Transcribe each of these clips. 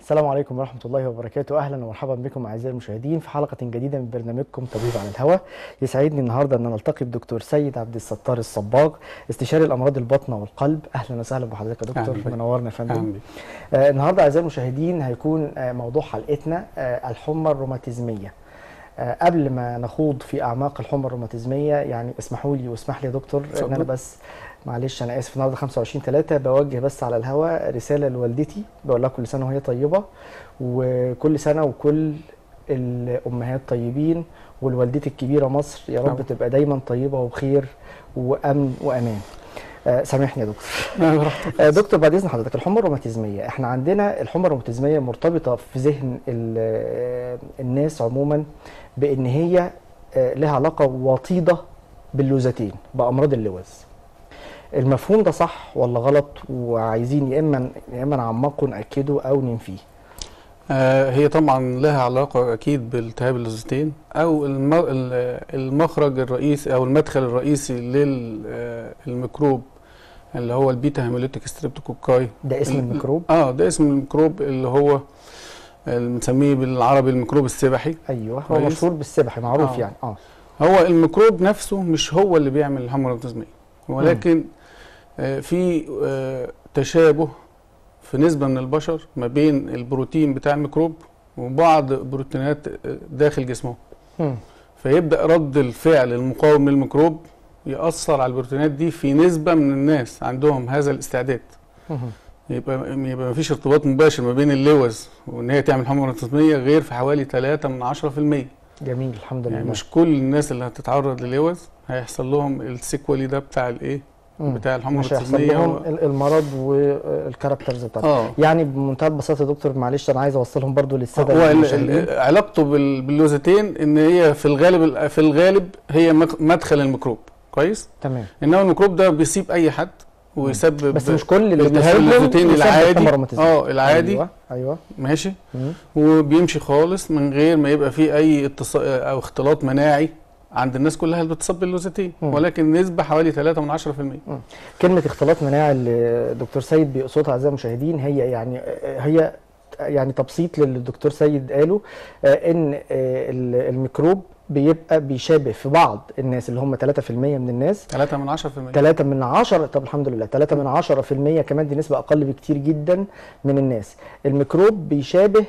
السلام عليكم ورحمة الله وبركاته أهلا ومرحبا بكم أعزائي المشاهدين في حلقة جديدة من برنامجكم طبيب على الهواء يسعدني النهاردة أن نلتقي بدكتور سيد عبد الستار الصباغ استشاري الأمراض البطنة والقلب أهلا وسهلا بحضرتك يا أهلا دكتور بك. منورنا يا فندم أهلا بك. آه النهاردة أعزائي المشاهدين هيكون آه موضوع حلقتنا آه الحمى الروماتيزمية آه قبل ما نخوض في أعماق الحمى الروماتيزمية يعني اسمحوا لي واسمح لي يا دكتور إن أنا اتفضل. بس معلش انا اسف النهارده 25 3 بوجه بس على الهواء رساله لوالدتي بقول لها كل سنه وهي طيبه وكل سنه وكل الامهات طيبين والوالدتي الكبيره مصر يا رب طبعا. تبقى دايما طيبه وبخير وامن وامان آه سامحني يا دكتور أهلا براحتك. آه، دكتور بعد اذن حضرتك الحمى الروماتيزميه احنا عندنا الحمى الروماتيزميه مرتبطه في ذهن ال- آه، الناس عموما بان هي آه، لها علاقه وطيده باللوزتين بامراض اللوز المفهوم ده صح ولا غلط وعايزين يا اما يا اما نعمقه ناكده او ننفيه آه، هي طبعا لها علاقة أكيد بالتهاب اللوزتين أو الم- ال- المخرج الرئيسي أو المدخل الرئيسي للميكروب اللي هو البيتا هيموليتيك ستريبتوكوكاي ده اسم ال- الميكروب اه ده اسم الميكروب اللي هو اللي بنسميه بالعربي الميكروب السبحي ايوه هو كويس. مشهور بالسبح معروف آه. يعني اه هو الميكروب نفسه مش هو اللي بيعمل الحمى الروماتيزمية ولكن آه، في آه، تشابه في نسبة من البشر ما بين البروتين بتاع الميكروب وبعض بروتينات آه، داخل جسمه مم. فيبدأ رد الفعل المقاوم للميكروب يأثر على البروتينات دي في نسبة من الناس عندهم هذا الاستعداد مم. يبقى يبقى مفيش ارتباط مباشر ما بين اللوز وان هي تعمل حمى روماتيزمية غير في حوالي 3 من 10% جميل الحمد لله يعني مش كل الناس اللي هتتعرض للوز هيحصل لهم السيكولي ده بتاع الايه مم. بتاع الحمى مش هيحصل الروماتيزمية لهم و- ال- المرض والكاركترز بتاعته اه يعني بمنتهى البساطه يا دكتور معلش انا عايز اوصلهم برضو للساده هو ال- المشاهدين ال- علاقته بال- باللوزتين ان هي في الغالب في الغالب هي مك- مدخل الميكروب كويس تمام انما الميكروب ده بيصيب اي حد ويسبب بس مش كل اللي التهاب بيصيبهم اللوزتين يسبب العادي حمى روماتيزمية. اه العادي ايوه ايوه ماشي مم. وبيمشي خالص من غير ما يبقى فيه اي اتصال او اختلاط مناعي عند الناس كلها اللي بتصاب باللوزتين مم. ولكن نسبه حوالي 3 من 10% كلمه اختلاط مناعي اللي دكتور سيد بيقصدها اعزائي المشاهدين هي يعني هي يعني تبسيط للي الدكتور سيد قاله آه، ان آه، ال- الميكروب بيبقى بيشابه في بعض الناس اللي هم 3% من الناس 3 من 10% 3 من 10 طب الحمد لله 3 من 10% كمان دي نسبة أقل بكتير جدا من الناس الميكروب بيشابه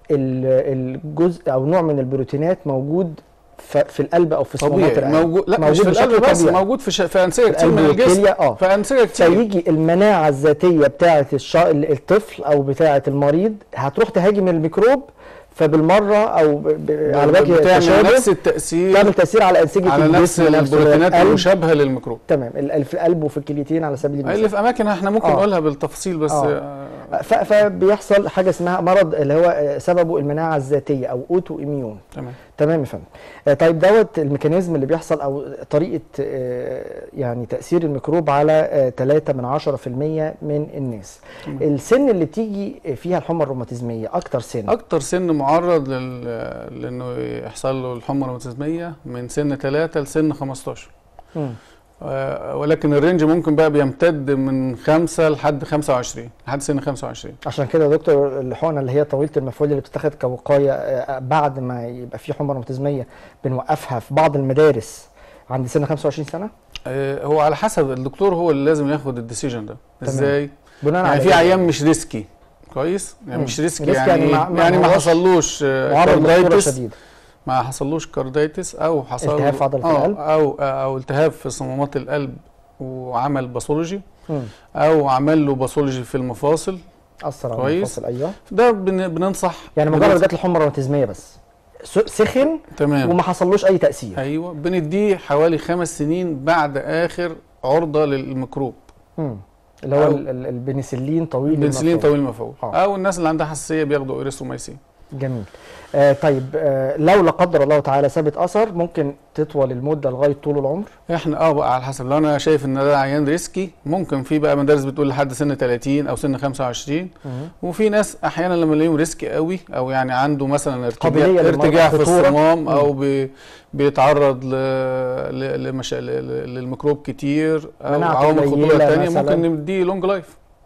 ال- الجزء أو نوع من البروتينات موجود ف- في القلب أو في صمامات طبيعي القلب موجود لا مش موجود في بشكل القلب بس طبيعي. موجود في ش... في انسجه كتير القلب من الجسم والكلية اه في انسجه كتير فيجي المناعة الذاتية بتاعة الشا... الطفل أو بتاعة المريض هتروح تهاجم الميكروب فبالمرة أو ب... ب... على وجه بتعمل التشابه نفس التاثير تعمل تأثير على أنسجة على نفس الجسم نفسه البروتينات القلب. المشابهه للميكروب تمام ال- في القلب وفي الكليتين على سبيل المثال اللي في اماكن احنا ممكن آه. نقولها بالتفصيل بس آه. آه. ف- فبيحصل حاجه اسمها مرض اللي هو آه، سببه المناعه الذاتيه او اوتو اميون تمام تمام يا فندم آه، طيب دوت الميكانيزم اللي بيحصل او طريقه آه، يعني تاثير الميكروب على 3 من 10% من الناس تمام. السن اللي تيجي فيها الحمى الروماتيزميه اكتر سن اكتر سن معرض لل... لانه يحصل له الحمى الروماتيزميه من سن 3 لسن 15 مم. آه، ولكن الرينج ممكن بقى بيمتد من 5 لحد 25 لحد سن 25 عشان كده يا دكتور الحقنه اللي هي طويله المفعول اللي بتتاخد كوقايه آه، بعد ما يبقى في حمى روماتيزميه بنوقفها في بعض المدارس عند سن 25 سنه آه، هو على حسب الدكتور هو اللي لازم ياخد الديسيجن ده تمام. ازاي بناء يعني على في إيه؟ عيان مش ريسكي كويس يعني مم. مش ريسكي ريسكي يعني يعني يعني ما- ما, يعني ما ما هوش حصلوش آه، معرض لخطوره كاردايتس شديده ما حصلوش كاردايتس او حصل التهاب في عضلة آه، القلب. او او التهاب في صمامات القلب وعمل باثولوجي مم. او عمل له باثولوجي في المفاصل اثر على كويس. المفاصل ايوه ده بن- بننصح يعني مجرد بننصح- جات الحمى الروماتيزميه بس س- سخن تمام وما حصلوش اي تاثير ايوه بنديه حوالي خمس سنين بعد اخر عرضه للميكروب مم. اللي هو أو- ال- ال- البنسلين طويل بنسلين المفعول. طويل المفعول آه. او الناس اللي عندها حساسيه بياخدوا اريثروميسين جميل آه طيب آه لو لا قدر الله تعالى ثابت اثر ممكن تطول المده لغايه طول العمر احنا اه بقى على حسب لو انا شايف ان ده عيان ريسكي ممكن في بقى مدارس بتقول لحد سن 30 او سن 25 وفي ناس احيانا لما يلاقيهم ريسكي قوي او يعني عنده مثلا قابلية ارتجاع للمرض، ارتجاع في خطورة. الصمام او مم. بي بيتعرض ل... ل... لمشا... ل... ل- للميكروب كتير او مناعته عوامل خطوره قليلة تانية مثلاً. ممكن نديه لونج لايف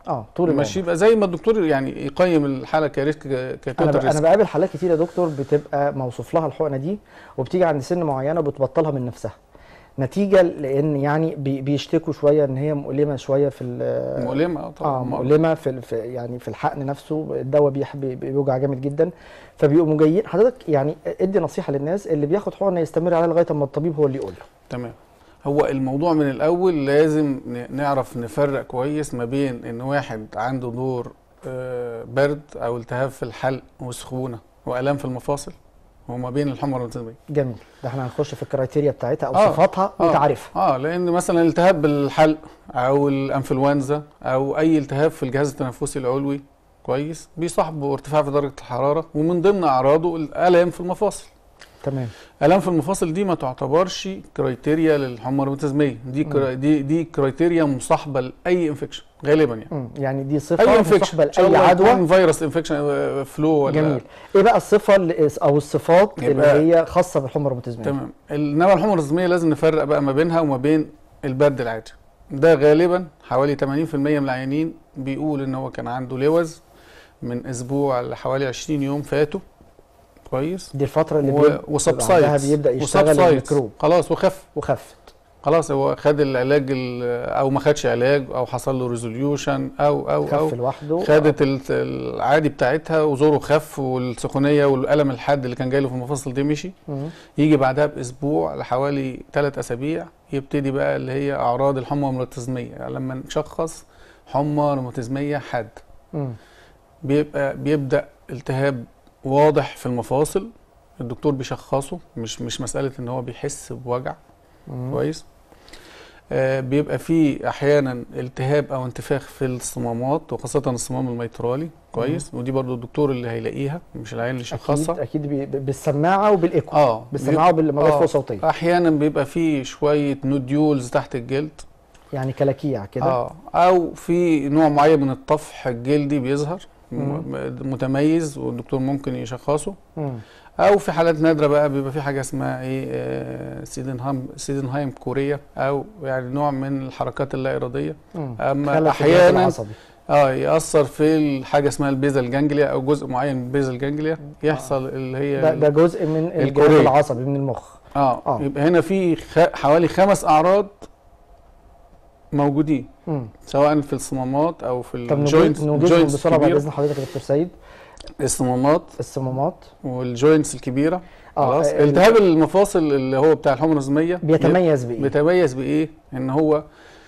اه طول العمر ماشي يبقى زي ما الدكتور يعني يقيم الحاله كريسك انا كتوتال ب- انا ريسك بقابل حالات كتير يا دكتور بتبقى موصوف لها الحقنه دي وبتيجي عند سن معينه وبتبطلها من نفسها نتيجه لان يعني بي- بيشتكوا شويه ان هي مؤلمه شويه في ال- مؤلمه اه طبعا اه مؤلمه في ال- في يعني في الحقن نفسه الدواء بيح- بي- بيوجع جامد جدا فبيبقوا جايين حضرتك يعني ادي نصيحه للناس اللي بياخد حقنه يستمر عليها لغايه اما الطبيب هو اللي يقول له تمام هو الموضوع من الاول لازم ن- نعرف نفرق كويس ما بين ان واحد عنده دور آه، برد او التهاب في الحلق وسخونه والام في المفاصل وما بين الحمى الروماتيزميه جميل ده احنا هنخش في الكرايتيريا بتاعتها او آه، صفاتها آه. وتعريفها اه لان مثلا التهاب بالحلق او الانفلونزا او اي التهاب في الجهاز التنفسي العلوي كويس بيصاحبه ارتفاع في درجه الحراره ومن ضمن اعراضه الالام في المفاصل تمام الام في المفاصل دي ما تعتبرش كرايتيريا للحمى الروماتيزميه دي كرا دي دي كرايتيريا مصاحبه لاي انفكشن غالبا يعني مم. يعني دي اي صفه انفكشن مصاحبه لاي عدوى فيروس انفكشن فلو ولا جميل ايه بقى الصفه اللي او الصفات اللي يبقى- هي خاصه بالحمى الروماتيزميه تمام انما الحمى الروماتيزميه لازم نفرق بقى ما بينها وما بين البرد العادي ده غالبا حوالي 80% من العيانين بيقول ان هو كان عنده لوز من اسبوع لحوالي 20 يوم فاتوا كويس دي الفتره اللي و- بيبقى عندها وسبسايدز بيبدا يشتغل وسبسايدز. الميكروب خلاص وخف وخفت خلاص هو خد العلاج ال- او ما خدش علاج او حصل له ريزوليوشن او او او خف لوحده خدت ال- العادي بتاعتها وزوره خف والسخونيه والالم الحاد اللي كان جاي له في المفاصل دي مشي مم. يجي بعدها باسبوع لحوالي ثلاث اسابيع يبتدي بقى اللي هي اعراض الحمى الروماتيزميه يعني لما نشخص حمى روماتيزميه حاد مم. بيبقى بيبدا التهاب واضح في المفاصل الدكتور بيشخصه مش مش مساله ان هو بيحس بوجع مم. كويس آه بيبقى فيه احيانا التهاب او انتفاخ في الصمامات وخاصه الصمام الميترالي كويس ودي برضو الدكتور اللي هيلاقيها مش العيان اللي اكيد يشخصها اكيد بي- بالسماعه وبالايكو اه بالسماعه وبالموجات آه. فوق صوتيه احيانا بيبقى فيه شويه نوديولز تحت الجلد يعني كلاكيع كده اه او في نوع معين من الطفح الجلدي بيظهر م- مم. متميز والدكتور ممكن يشخصه مم. او في حالات نادره بقى بيبقى في حاجه اسمها ايه آه، سيدنهايم سيدنهايم كوريا او يعني نوع من الحركات اللا اراديه مم. اما خلل في الجهاز احيانا العصبي. اه ياثر في الحاجه اسمها البيزل جانجليا او جزء معين من البيزل جانجليا يحصل اللي هي ده ده جزء من الجهاز الكورية. العصبي من المخ اه, آه. يبقى هنا في خ... حوالي خمس اعراض موجودين مم. سواء في الصمامات او في طب الجوينتس نوجد- نوجدهم الجوينتس بسرعه بعد الكبيره اذن حضرتك يا دكتور سيد الصمامات الصمامات والجوينتس الكبيره اه خلاص ال- التهاب المفاصل اللي هو بتاع الحمى الروماتيزميه بيتميز بايه؟ بيتميز بايه ان هو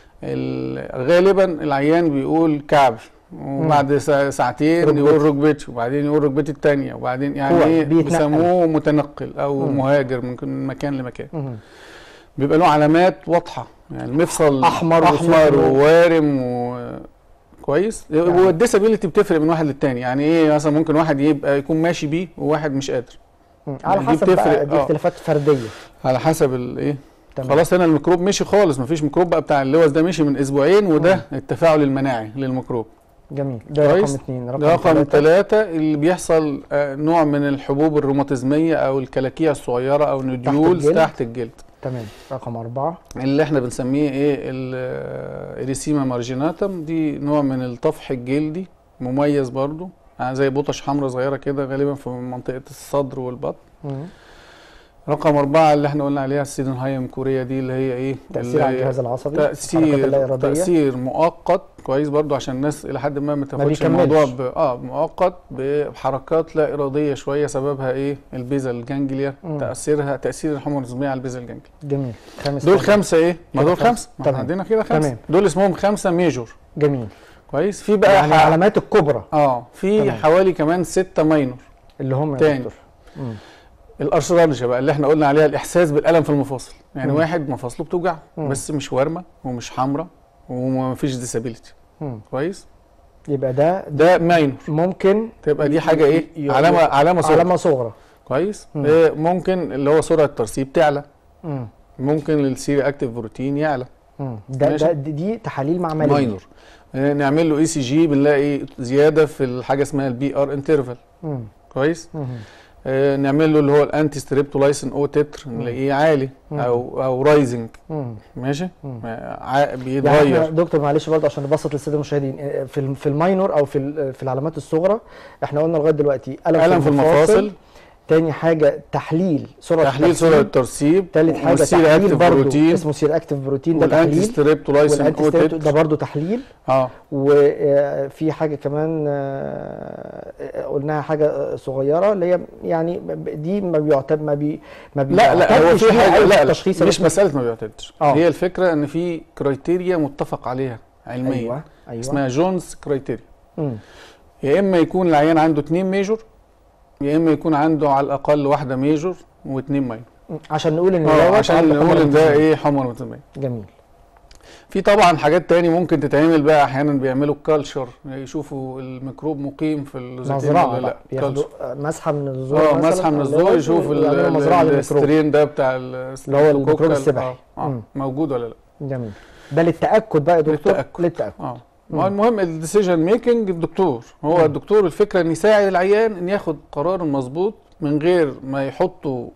ال- غالبا العيان بيقول كعب وبعد سا- ساعتين ركبتي. يقول ركبتي وبعدين يقول ركبتي الثانيه وبعدين يعني هو ايه بيتنقل. بيسموه متنقل او مم. مهاجر من من مكان لمكان مم. بيبقى له علامات واضحه يعني مفصل أحمر احمر وسخن. ووارم و كويس يعني. والديسابيلتي بتفرق من واحد للتاني يعني ايه مثلا ممكن واحد يبقى يكون ماشي بيه وواحد مش قادر مم. على دي حسب بقى بتفرق، دي آه. اختلافات فرديه على حسب الايه تمام خلاص هنا الميكروب مشي خالص مفيش ميكروب بقى بتاع اللوز ده مشي من اسبوعين وده التفاعل المناعي للميكروب جميل ده كويس. رقم اثنين رقم, ده رقم ثلاثة. ثلاثة اللي بيحصل آه، نوع من الحبوب الروماتيزمية أو الكلاكيع الصغيرة أو نوديولز الجلد. تحت الجلد تمام رقم أربعة اللي احنا بنسميه ايه الاريسيما مارجيناتم دي نوع من الطفح الجلدي مميز برضو يعني زي بطش حمراء صغيرة كده غالبا في منطقة الصدر والبطن مم. رقم أربعة اللي احنا قلنا عليها السيدنهايم كوريا دي اللي هي ايه تأثير اللي على هي الجهاز العصبي الحركات اللا تأثير إرادية تأثير مؤقت كويس برضو عشان الناس إلى حد ما ما تاخدش بيكملش. الموضوع ب... اه مؤقت بحركات لا إرادية شوية سببها إيه البيزل جانجليا مم. تأثيرها تأثير الحمى الروماتيزمية على البيزل جانجليا جميل خامس دول حاجة. خمسة إيه؟ ما كده دول خمسة. خمسة ما تمام. احنا عندنا كده خمسة تمام. دول اسمهم خمسة ميجور جميل كويس في بقى يعني ح- العلامات الكبرى اه في تمام. حوالي كمان ستة ماينور اللي هم يا تاني. دكتور مم. الارثرالجيا بقى اللي احنا قلنا عليها الاحساس بالالم في المفاصل يعني مم. واحد مفاصله بتوجع مم. بس مش وارمه ومش حمراء ومفيش ديسابيلتي مم. كويس يبقى ده ده ماينور ممكن تبقى دي حاجه ايه ي- ي- علامه علامه صغرى علامة صغرى كويس مم. إيه ممكن اللي هو سرعه الترسيب تعلى مم. ممكن السيري اكتيف بروتين يعلى مم. ده, ماشي. ده دي دي تحاليل معملية ماينور إيه نعمل له اي سي جي بنلاقي زياده في الحاجه اسمها البي ار انترفال مم. كويس مم. آه، نعمل له اللي هو الانتي ستريبتولايسين او تتر مم. نلاقيه عالي مم. او او رايزنج مم. ماشي مم. آه، ع- يعني احنا بيتغير دكتور معلش برضه عشان نبسط للساده المشاهدين آه، في الم- في الماينور او في ال- في العلامات الصغرى احنا قلنا لغايه دلوقتي الم, الم في المفاصل تاني حاجه تحليل سرعه تحليل سرعه الترسيب تالت حاجه والسير تحليل اكتيف برضه بروتين اسمه سير اكتيف بروتين ده والانتي تحليل ستريبتولايسين والانتي او ستيريتو ده تتر برضه تحليل اه وفي حاجه كمان آه، قلناها حاجه آه، صغيره اللي هي يعني دي ما بيعتبر ما بي ما لا لا هو بيعتبرش في فيها حاجه أي لا, لا تشخيص مش مساله ما بيعتمدش آه. هي الفكره ان في كرايتيريا متفق عليها علميا ايوه ايوه اسمها جونز كرايتيريا مم. يا اما يكون العيان عنده اتنين ميجور يا اما يكون عنده على الاقل واحده ميجور واتنين ماينور عشان نقول ان اه دوت عشان عنده نقول حمرة ان ده متزنة. ايه حمر متزميه جميل في طبعا حاجات تاني ممكن تتعمل بقى احيانا بيعملوا كالتشر يشوفوا الميكروب مقيم في اللوزتين مزرعه ولا لا بقى بياخدوا culture. آه، مسحه من الزور اه مثلاً مسحه من أو الزور اللي هو يشوف ال- يعملوا ال- مزرعه للميكروب السترين ده بتاع اللي هو الميكروب الستريبتوكوكال. السبعي. اه, آه مم. موجود ولا لا جميل ده للتاكد بقى يا دكتور للتأكد. للتاكد اه مم. ما هو المهم الديسيجن ميكنج الدكتور هو مم. الدكتور الفكره ان يساعد العيان ان ياخد قرار مظبوط من غير ما يحطه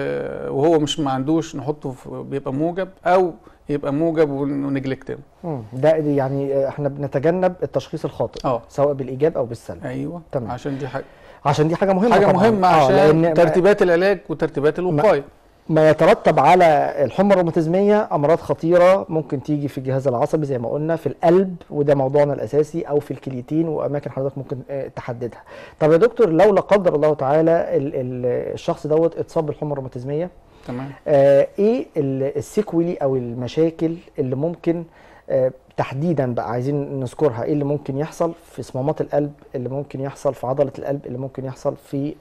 آه وهو مش ما عندوش نحطه في بيبقى موجب او يبقى موجب ونجلكتم مم. ده يعني آه، احنا بنتجنب التشخيص الخاطئ اه سواء بالايجاب او بالسلب ايوه تمام. عشان دي حاجه عشان دي حاجه مهمه حاجه طبعا مهمه آه، عشان لان ترتيبات العلاج وترتيبات الوقايه ما يترتب على الحمى الروماتيزميه امراض خطيره ممكن تيجي في الجهاز العصبي زي ما قلنا في القلب وده موضوعنا الاساسي او في الكليتين واماكن حضرتك ممكن آه، تحددها طب يا دكتور لو لا قدر الله تعالى ال- ال- الشخص دوت اتصاب بالحمى الروماتيزميه تمام آه، ايه ال- السيكولي او المشاكل اللي ممكن آه، تحديدا بقى عايزين نذكرها ايه اللي ممكن يحصل في صمامات القلب اللي ممكن يحصل في عضله القلب اللي ممكن يحصل في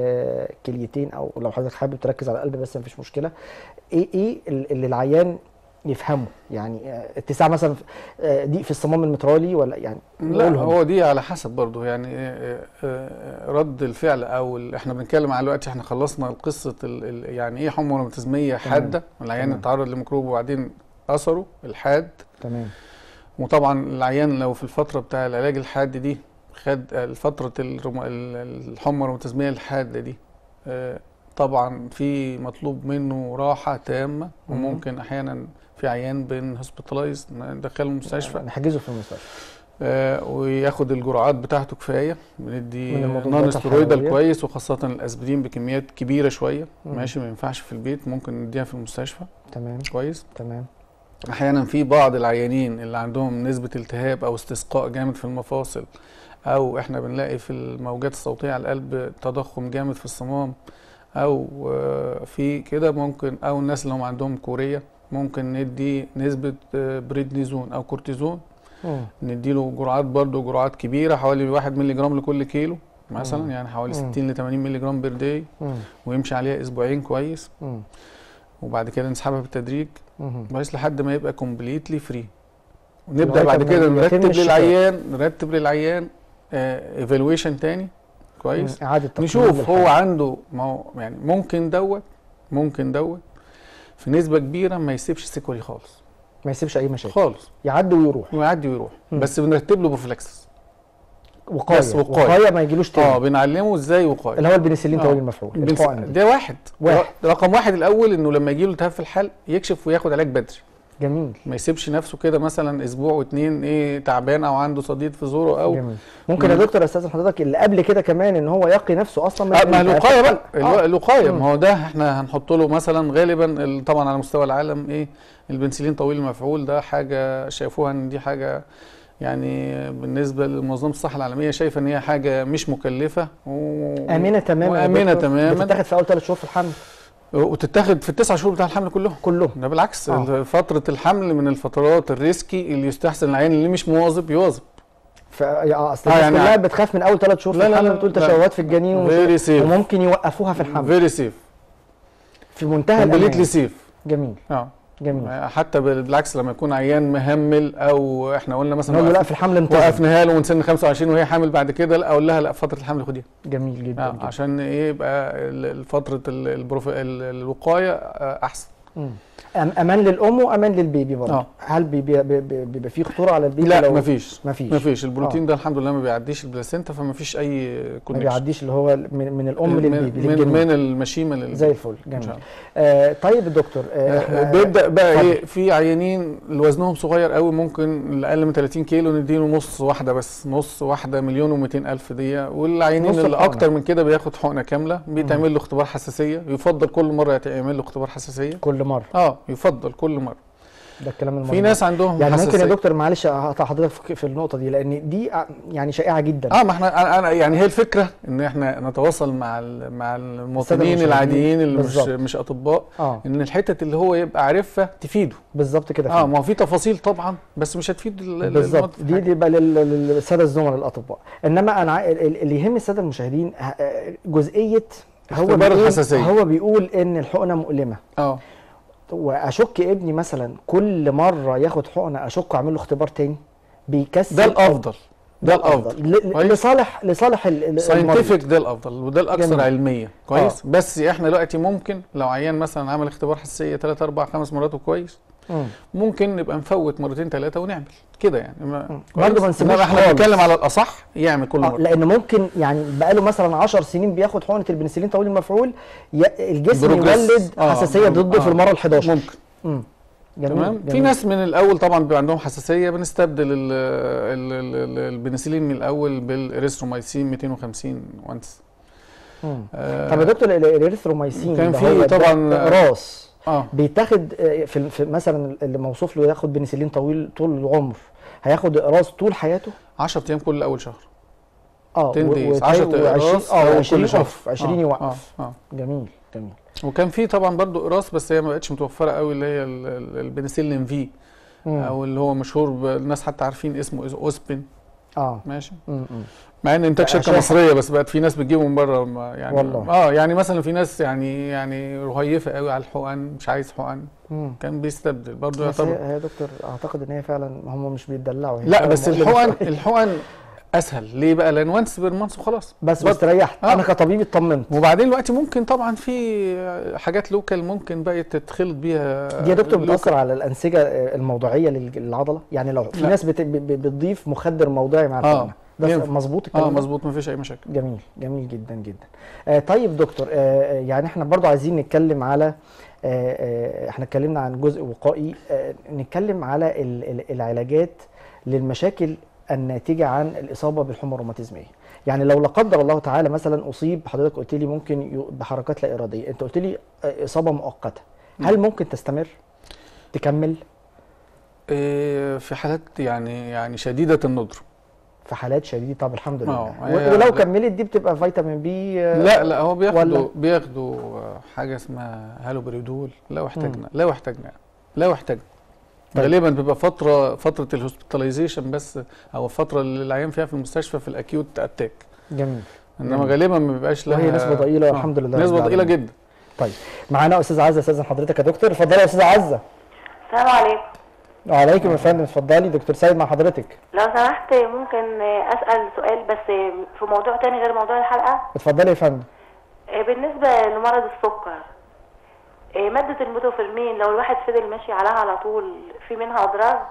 الكليتين او لو حضرتك حابب تركز على القلب بس مفيش مشكله ايه ايه ال- اللي العيان يفهمه يعني آه، اتساع مثلا آه، ضيق في الصمام المترالي ولا يعني لا نقولهم. هو دي على حسب برضه يعني آه، آه، رد الفعل او ال- احنا بنتكلم على دلوقتي احنا خلصنا القصه ال- ال- يعني ايه حمى روماتيزميه حاده العيان تمام. اتعرض لميكروب وبعدين اثره الحاد تمام وطبعا العيان لو في الفتره بتاع العلاج الحاد دي خد آه، فتره الروم- ال- الحمى الروماتيزميه الحاده دي آه، طبعا في مطلوب منه راحه تامه مم. وممكن احيانا في عيان بن هوسبيتالايز ندخله المستشفى نحجزه في المستشفى آه، وياخد الجرعات بتاعته كفايه بندي من المضادات نون ستيرويدال الحيوية. كويس وخاصه الاسبرين بكميات كبيره شويه مم. ماشي ما ينفعش في البيت ممكن نديها في المستشفى تمام كويس تمام احيانا في بعض العيانين اللي عندهم نسبه التهاب او استسقاء جامد في المفاصل او احنا بنلاقي في الموجات الصوتيه على القلب تضخم جامد في الصمام او آه، في كده ممكن او الناس اللي هم عندهم كوريه ممكن ندي نسبه آه، بريدنيزون او كورتيزون مم. نديله جرعات برضه جرعات كبيره حوالي 1 مللي جرام لكل كيلو مم. مثلا يعني حوالي مم. 60 ل 80 مللي جرام بير داي مم. ويمشي عليها اسبوعين كويس مم. وبعد كده نسحبها بالتدريج مم. بحيث لحد ما يبقى كومبليتلي فري ونبدا لغاية بعد ما كده يتم نرتب الشفاء. للعيان نرتب للعيان ايفالويشن تاني كويس مم. اعاده تقييم نشوف هو للحالة. عنده ما هو يعني ممكن دوت ممكن دوت في نسبه كبيره ما يسيبش سيكولي خالص ما يسيبش اي مشاكل خالص يعدي ويروح ويعدي ويروح مم. بس بنرتب له بروفلاكسس وقايه بس وقاية. وقايه ما يجيلوش اه تاني بنعلمه ازاي وقايه اللي هو البنسلين آه. طويل المفعول بنس... الحقن دي. ده واحد واحد. رقم واحد الاول انه لما يجي له التهاب في الحلق يكشف وياخد علاج بدري جميل ما يسيبش نفسه كده مثلا اسبوع واتنين ايه تعبان او عنده صديد في زوره او جميل ممكن يا مم. دكتور استاذن حضرتك اللي قبل كده كمان ان هو يقي نفسه اصلا من آه ما الالتهاب الوقايه في بقى الحلق. الو- آه. الوقايه مم. ما هو ده احنا هنحط له مثلا غالبا ال- طبعا على مستوى العالم ايه البنسلين طويل المفعول ده حاجه شافوها ان دي حاجه يعني بالنسبه لمنظمه الصحه العالميه شايفه ان هي حاجه مش مكلفه و... امنه تماما يا وامنه دكتور. تماما بتتاخد في اول ثلاث شهور في الحمل وتتاخد في التسع شهور بتاع الحمل كلهم كلهم ده بالعكس آه. آه. فترة الحمل من الفترات الريسكي اللي يستحسن العيان اللي مش مواظب يواظب ف... يا اصل آه الناس يعني كلها ع- بتخاف من اول ثلاث شهور في لا لا الحمل لا بتقول لا. تشوهات في الجنين ومش- فيري سيف وممكن يوقفوها في الحمل فيري سيف في منتهى كومبليتلي الامان سيف جميل اه جميل حتى بالعكس لما يكون عيان مهمل او احنا قلنا مثلا نقول له لا وقف- في الحمل انتظر وقفناها له من سن 25 وهي حامل بعد كده لا اقول لها لا فتره الحمل خديها جميل جدا, آه جدا. عشان ايه يبقى ال- فتره ال- البروف... ال- الوقايه آه، احسن مم. أم- امان للام وامان للبيبي برضه آه. هل بيبي- بي- بي- بيبقى فيه خطوره على البيبي لا لو مفيش مفيش مفيش البروتين ده الحمد لله ما بيعديش البلاسينتا فما فيش اي ما كونكشن بيعديش اللي هو من, من الام من للبيبي من, للجنين من المشيمه لل زي الفل إن جميل شاء الله. آه طيب يا دكتور آه آه، إحنا- بيبدا بقى اتفضل. ايه في عيانين اللي وزنهم صغير قوي ممكن اللي اقل من 30 كيلو نديله نص واحده بس نص واحده مليون و200 الف دي والعيانين نص اللي الحقنة. اكتر من كده بياخد حقنه كامله بيتعمل له اختبار حساسيه يفضل كل مره يتعمل له اختبار حساسيه كل مره اه يفضل كل مره ده الكلام المهم في ناس عندهم يعني ممكن يا حساسية. دكتور معلش اقطع حضرتك في- في النقطه دي لان دي ع- يعني شائعه جدا اه ما احنا أنا- انا يعني هي الفكره ان احنا نتواصل مع ال- مع المواطنين المشاهدين. العاديين اللي مش بالظبط. مش اطباء اه ان الحتت اللي هو يبقى عارفها تفيده بالظبط كده اه ما هو في تفاصيل طبعا بس مش هتفيد ال- ال- بالظبط المواطن في دي حاجة. دي بقى لل- لل- للساده الزملاء الاطباء انما انا ع- ال- اللي يهم الساده المشاهدين ه- جزئيه هو اختبار بيقول الحساسية. هو بيقول ان الحقنه مؤلمه اه واشك ابني مثلا كل مره ياخد حقنه اشك اعمل له اختبار تاني بيكسل ده الافضل ده الافضل ل- كويس. لصالح لصالح ال- ال- المريض. ساينتفك ده الافضل وده الاكثر جميل. علميه كويس بس احنا دلوقتي ممكن لو عيان مثلا عمل اختبار حساسيه 3 4 5 مرات وكويس مم. ممكن نبقى نفوت مرتين ثلاثه ونعمل كده يعني ما مم. كويس؟ برضه ما نسيبوش إنما احنا خالص. بنتكلم على الاصح يعمل كل آه، مره لان ممكن يعني بقاله مثلا 10 سنين بياخد حقنه البنسلين طويل المفعول ي- الجسم بروجريس. يولد آه، حساسيه ضده آه. في المره ال 11 ممكن مم. جميل تمام في جميل. ناس من الاول طبعا بيبقى عندهم حساسيه بنستبدل ال- ال- ال- ال- البنسلين من الاول بالاريثرومايسين 250 وانس مم. آه طب يا دكتور ال- الاريثروميسين كان ده في هو ده طبعاً- راس اه بيتاخد آه، في في مثلا اللي موصوف له ياخد بنسلين طويل طول العمر هياخد اقراص طول حياته 10 ايام كل اول شهر اه 10 و- days وتاي- 10 وعشرين- اقراص اه أول 20 كل شهر اوف 20 آه، يوقف اه اه جميل جميل وكان في طبعا برضو قراص بس هي ما بقتش متوفره قوي اللي هي ال- ال- البنسلين في مم. او اللي هو مشهور ب- الناس حتى عارفين اسمه إس- اوسبين اه ماشي مم، مم. مع ان انتاج شركه عشان- مصريه بس بقت في ناس بتجيبه من بره ما- يعني والله. اه يعني مثلا في ناس يعني يعني رهيفه قوي على الحقن مش عايز حقن مم. كان بيستبدل برضه بس هي يعتبر هي يا دكتور اعتقد ان هي فعلا هم مش بيتدلعوا هي لا فعلاً بس مؤلمة الحقن شوية. الحقن اسهل ليه بقى لان وانس بالمانس وخلاص بس بس- استريحت آه. انا كطبيب اطمنت وبعدين دلوقتي ممكن طبعا في حاجات لوكال ممكن بقى تتخلط بيها دي يا دكتور لوكال. بتاثر على الانسجه الموضعيه للج- للعضله يعني لو في لا. ناس بت- ب- ب- بتضيف مخدر موضعي مع آه. الحقنه ده ينفع. مظبوط اه الكلام ده؟ مظبوط مفيش اي مشاكل جميل جميل جدا جدا آه طيب دكتور آه آه، يعني احنا برضو عايزين نتكلم على آه آه احنا اتكلمنا عن جزء وقائي آه نتكلم على ال- ال- العلاجات للمشاكل الناتجه عن الاصابه بالحمى الروماتيزميه يعني لو لا قدر الله تعالى مثلا اصيب حضرتك قلت لي ممكن ي- بحركات لا اراديه انت قلت لي آه، اصابه مؤقته هل ممكن تستمر تكمل إيه في حالات يعني يعني شديده الندر في حالات شديده طب الحمد لله آه، و- هي- ولو لا. كملت دي بتبقى فيتامين بي آه، لا لا هو بياخدوا ولا؟ بياخدوا حاجه اسمها هالوبريدول لو احتاجنا لو احتاجنا لو احتاجنا طيب. غالبا بيبقى فتره فتره الهوسبيتاليزيشن بس او الفتره اللي العيان فيها في المستشفى في الاكيوت اتاك جميل انما جميل. غالبا ما بيبقاش لها وهي نسبة ضئيلة آه، والحمد لله رب نسبه ضئيله العالمين. جدا معانا استاذ عزه استاذن حضرتك يا دكتور اتفضلي يا استاذه عزه السلام عليكم وعليكم يا فندم اتفضلي دكتور سيد مع حضرتك لو سمحت ممكن اسال سؤال بس في موضوع تاني غير موضوع الحلقه اتفضلي يا فندم بالنسبه لمرض السكر ماده الميتوفورمين لو الواحد فضل ماشي عليها على طول في منها اضرار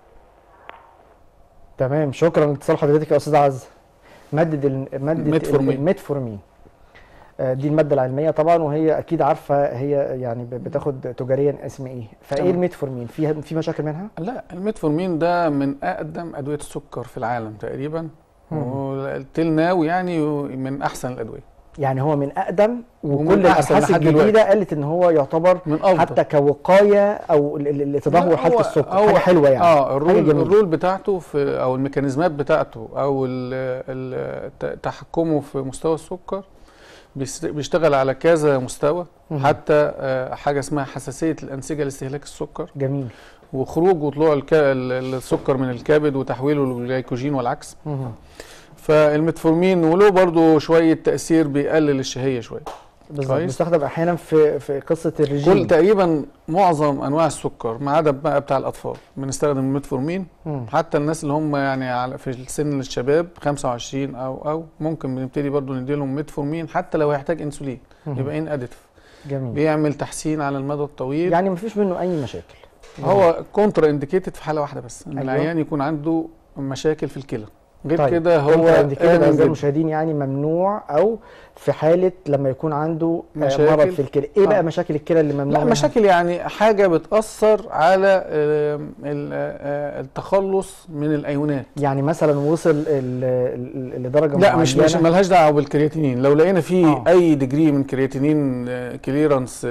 تمام شكرا لاتصال حضرتك يا استاذ عزه ماده ال- ماده ميتفورمين. الميتفورمين آه، دي الماده العلميه طبعا وهي اكيد عارفه هي يعني ب- بتاخد تجاريا اسم ايه فايه تمام. الميتفورمين فيها في مشاكل منها لا الميتفورمين ده من اقدم ادويه السكر في العالم تقريبا وتل ناو يعني من احسن الادويه يعني هو من اقدم ومن وكل أحسن الابحاث لحد الجديده قالت ان هو يعتبر من افضل حتى كوقايه او ل- ل- لتدهور لا، حاله هو- السكر هو- حاجه حلوه يعني اه حاجة الرول جميلة. الرول بتاعته في او الميكانيزمات بتاعته او ال- ال- ت- تحكمه في مستوى السكر بيس- بيشتغل على كذا مستوى مهم. حتى آه، حاجه اسمها حساسيه الانسجه لاستهلاك السكر جميل وخروج وطلوع الك- ال- السكر من الكبد وتحويله للجليكوجين والعكس مهم. فالميتفورمين وله برضو شويه تاثير بيقلل الشهيه شويه بالظبط كويس. بيستخدم احيانا في في قصه الرجيم كل تقريبا معظم انواع السكر ما عدا بقى بتاع الاطفال بنستخدم الميتفورمين مم. حتى الناس اللي هم يعني على- في السن الشباب 25 او او ممكن بنبتدي برضو نديلهم ميتفورمين حتى لو هيحتاج انسولين مهم. يبقى ان اديتيف جميل بيعمل تحسين على المدى الطويل يعني مفيش منه اي مشاكل هو كونترا انديكيتد في حاله واحده بس ان أيوة. العيان يكون عنده مشاكل في الكلى غير طيب، كده هو هو انديكيتد آمن اعزائي جداً. المشاهدين يعني ممنوع او في حاله لما يكون عنده آه، مشاكل. مرض في الكلى ايه بقى آه. مشاكل الكلى اللي ممنوع لا منها؟ مشاكل يعني حاجه بتاثر على آم، ال- آه، التخلص من الايونات يعني مثلا وصل ال- ال- لدرجه لا مش مش معينة. ملهاش دعوه بالكرياتينين لو لقينا فيه آه. اي ديجري من كرياتينين كليرنس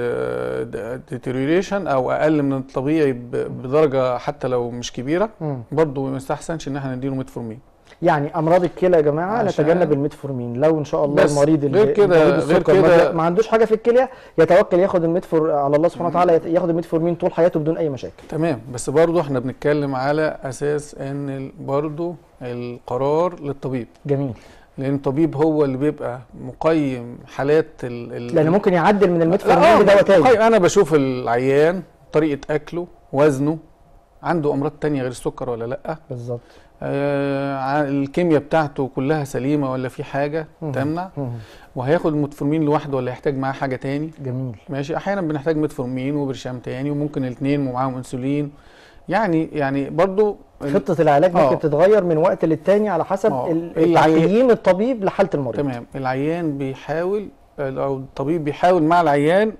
ديتيريوريشن او اقل من الطبيعي ب- بدرجه حتى لو مش كبيره مم. برضه ما يستحسنش ان احنا نديله ميتفورمين يعني امراض الكلى يا جماعه عشان- نتجنب الميتفورمين لو ان شاء الله بس المريض اللي غير كده- مريض غير السكر ما- كده- ما عندوش حاجه في الكليه يتوكل ياخد الميتفور على الله سبحانه وتعالى يت- ياخد الميتفورمين طول حياته بدون اي مشاكل تمام بس برضه احنا بنتكلم على اساس ان ال- برضه القرار للطبيب جميل لان الطبيب هو اللي بيبقى مقيم حالات ال ال لان ممكن يعدل من لا، الميتفورمين آه، بدواء تاني مقيم. انا بشوف العيان طريقه اكله وزنه عنده امراض تانية غير السكر ولا لا بالظبط آه ع- الكيمياء بتاعته كلها سليمه ولا في حاجه مم. تمنع مم. وهياخد المتفورمين لوحده ولا يحتاج معاه حاجه تاني جميل ماشي احيانا بنحتاج متفورمين وبرشام تاني وممكن الاثنين ومعاهم انسولين يعني يعني برضو ال- خطه العلاج آه. ممكن تتغير من وقت للتاني على حسب آه. ال- العي- تقييم الطبيب لحاله المريض تمام العيان بيحاول او الطبيب بيحاول مع العيان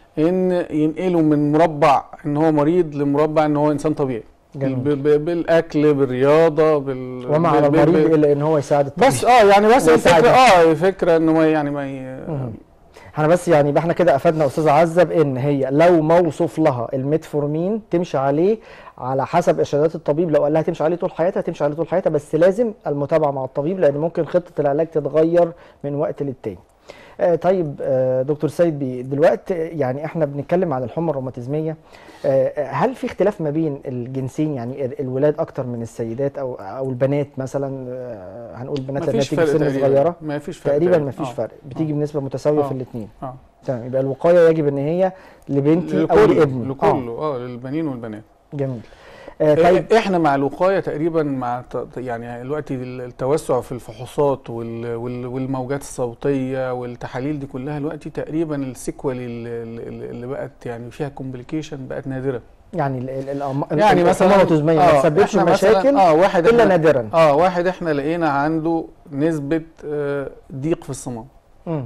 ان ينقله من مربع ان هو مريض لمربع ان هو انسان طبيعي جميل. ب- ب- بالاكل بالرياضه بال وما ب- على ب- المريض ب- الا ان هو يساعد الطبيب بس اه يعني بس ويساعد الفكره اه الفكره انه ما يعني ما ي... مهم. احنا بس يعني يبقى احنا كده افدنا استاذه عزه بان هي لو موصوف لها الميتفورمين تمشي عليه على حسب ارشادات الطبيب لو قال لها تمشي عليه طول حياتها تمشي عليه طول حياتها بس لازم المتابعه مع الطبيب لان ممكن خطه العلاج تتغير من وقت للتاني. آه طيب آه دكتور سيد بي دلوقتي يعني احنا بنتكلم عن الحمى الروماتيزميه آه هل في اختلاف ما بين الجنسين يعني ال- الولاد اكتر من السيدات او او البنات مثلا آه هنقول بنات لانها مفيش تيجي فرق سن تقريبا صغيره ما فيش فرق تقريبا مفيش آه. فرق بتيجي بنسبه متساويه آه. في الاثنين اه تمام يبقى الوقايه يجب ان هي لبنتي او لكله لابني لكله اه للبنين والبنات آه. جميل آه طيب احنا مع الوقايه تقريبا مع ت- يعني دلوقتي التوسع في الفحوصات وال- وال- والموجات الصوتيه والتحاليل دي كلها دلوقتي تقريبا السيكوال اللي, اللي اللي بقت يعني فيها كومبليكيشن بقت نادره يعني ال ال ال يعني مثلا الروماتيزميه ما تسببش إحنا مثلاً- مشاكل اه واحد الا احنا نادرا اه واحد احنا لقينا عنده نسبه آه ضيق في الصمام مم.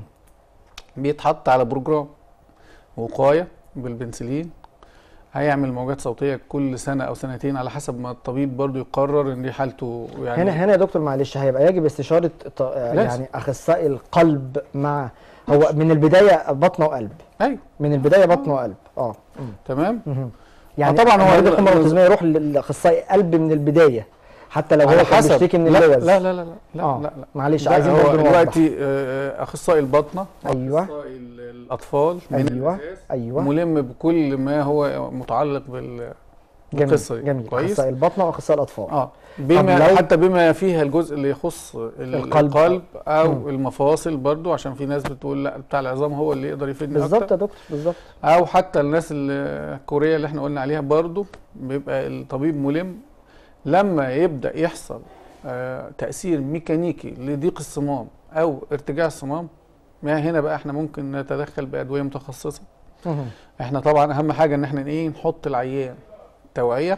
بيتحط على بروجرام وقايه بالبنسلين هيعمل موجات صوتيه كل سنه او سنتين على حسب ما الطبيب برضو يقرر ان دي حالته يعني هنا هنا يا دكتور معلش هيبقى يجب استشاره ط- آه، لازم. يعني اخصائي القلب مع هو من البدايه بطن وقلب ايوه من البدايه بطن وقلب اه مم. تمام مهم. يعني طبعاً هو مريض ال- الحمى الروماتيزميه يروح للاخصائي قلب من البدايه حتى لو هو على كان حسب بيشتكي من لا اللوز لا لا لا لا آه. لا, لا. معلش ده عايزين هو برضه نوضح دلوقتي آه، اخصائي الباطنه أيوة. اخصائي ال- الاطفال من ايوه الأساس ايوه ملم بكل ما هو متعلق بال جميل القصة دي. جميل كويس؟ اخصائي البطنه واخصائي الاطفال اه بما لو- حتى بما فيها الجزء اللي يخص ال- القلب. القلب او مم. المفاصل برضو عشان في ناس بتقول لا بتاع العظام هو اللي يقدر يفيدني بالظبط اكتر يا دكتور بالظبط او حتى الناس الكوريه اللي احنا قلنا عليها برضو بيبقى الطبيب ملم لما يبدا يحصل آه تاثير ميكانيكي لضيق الصمام او ارتجاع الصمام ما هنا بقى احنا ممكن نتدخل بادويه متخصصه مهم. احنا طبعا اهم حاجه ان احنا ايه نحط العيان توعيه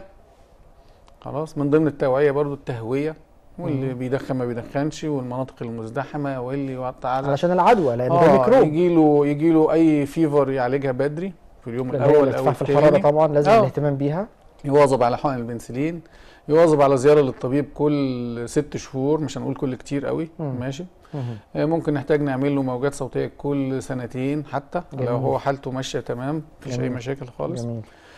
خلاص من ضمن التوعيه برضو التهويه واللي مم. بيدخن ما بيدخنش والمناطق المزدحمه واللي يقطع على علشان العدوى لان ده اه ميكروب يجي له يجي له اي فيفر يعالجها بدري في اليوم اللي هو الاول او الارتفاع في الحراره الثاني طبعا لازم آه. الاهتمام بيها يواظب على حقن البنسلين يواظب على زياره للطبيب كل ست شهور مش هنقول كل كتير قوي مم. ماشي مهم. آه، ممكن نحتاج نعمل له موجات صوتيه كل سنتين حتى جميل. لو هو حالته ماشيه تمام مفيش اي جميل. مشاكل خالص جميل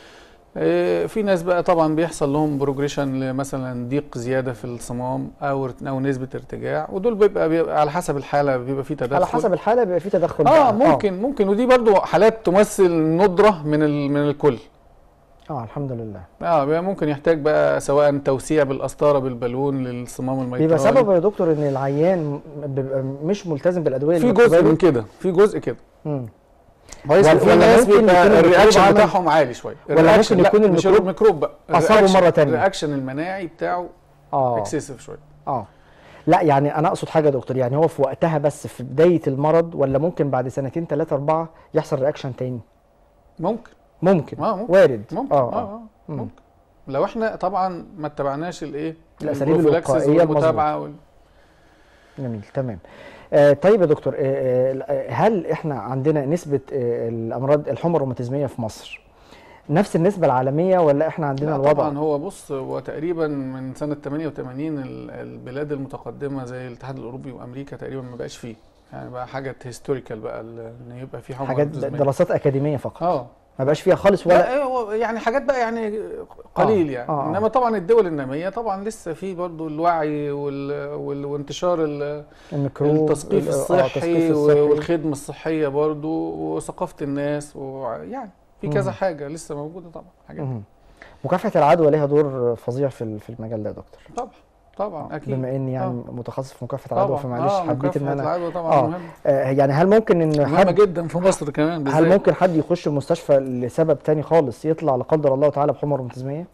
آه، في ناس بقى طبعا بيحصل لهم بروجريشن مثلا ضيق زياده في الصمام او ارت- او نسبه ارتجاع ودول بيبقى, بيبقى على حسب الحاله بيبقى في تدخل على حسب الحاله بيبقى في تدخل اه بقى. ممكن ممكن ودي برضو حالات تمثل ندره من ال- من الكل اه الحمد لله اه بيبقى ممكن يحتاج بقى سواء توسيع بالقسطره بالبالون للصمام الميترالي بيبقى سبب يا دكتور ان العيان بيبقى مش ملتزم بالادويه في اللي جزء بتتبادل؟ من كده في جزء كده مم. كويس ولا- في ولا ناس ممكن بيبقى يكون الميكروب الرياكشن عمل- بتاعهم عالي شويه ولا الرياكشن- ممكن لا، يكون مش الميكروب الميكروب بقى أصابه الرياكشن- مرة تانية. الرياكشن المناعي بتاعه اه اكسسيف شويه اه لا يعني انا اقصد حاجه يا دكتور يعني هو في وقتها بس في بدايه المرض ولا ممكن بعد سنتين ثلاثه اربعه يحصل رياكشن تاني ممكن ممكن اه ممكن وارد ممكن اه اه, اه آه. مم. ممكن لو احنا طبعا ما اتبعناش الايه الأساليب البروفيلاكسس الوقائية والمتابعه وال... جميل تمام آه طيب يا دكتور آه آه هل احنا عندنا نسبه آه الامراض الحمى الروماتيزميه في مصر نفس النسبه العالميه ولا احنا عندنا لا الوضع طبعا هو بص هو تقريبا من سنه 88 ال- البلاد المتقدمه زي الاتحاد الاوروبي وامريكا تقريبا ما بقاش فيه يعني بقى حاجه هيستوريكال بقى ال- ان يبقى في حمى حاجات روماتيزمية. دراسات اكاديميه فقط اه ما بقاش فيها خالص ولا لا هو يعني حاجات بقى يعني قليل آه، يعني آه، آه. انما طبعا الدول الناميه طبعا لسه في برضو الوعي وال... وال... وانتشار ال... الميكروب التثقيف ال- آه، الصحي التثقيف الصحي. والخدمه الصحيه برضو وثقافه الناس ويعني في كذا مم. حاجه لسه موجوده طبعا حاجات مهم. مكافحه العدوى لها دور فظيع في ال- في المجال ده يا دكتور طبعا طبعا اكيد بما اني يعني متخصص في مكافحه العدوى طبعا فمعلش آه حبيت ان مكافحة انا العدوى طبعا آه. مهم آه يعني هل ممكن ان مهمه حد جدا في مصر كمان بالذات هل ممكن حد يخش المستشفى لسبب تاني خالص يطلع لا قدر الله تعالى بحمى روماتيزميه؟